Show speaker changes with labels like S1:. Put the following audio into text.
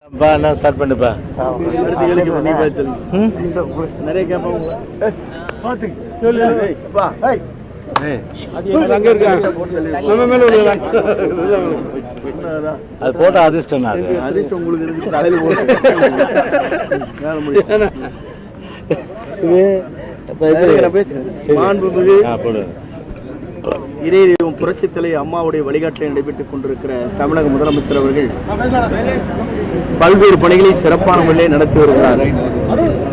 S1: பா நான் ஸ்டார்ட் பண்ணுப்பா
S2: அடுத்த கேள்விக்கு நீ பதில் சொல்லுங்க நிறைய கேட்பாங்க பார்த்து சொல்லு ஏய், வா ஏய் அங்க இருக்காங்க நம்ம மேல விழுகலாம்.
S1: அது போட்ட அதிர்ஷ்டம் அது
S2: அதிர்ஷ்டம் உங்களுக்கு இருக்கு தலையில போட்டு வேலை முடிச்சு மாண்புமிகு
S1: ஆ, போடு
S2: இதே தெய்வம் புரட்சி தலை அம்மாவுடைய வழிகாட்டில் நடைபெற்றுக் கொண்டிருக்கிற தமிழக முதலமைச்சர் அவர்கள் பல்வேறு பணிகளை சிறப்பான முறையில் நடத்தி வருகிறார்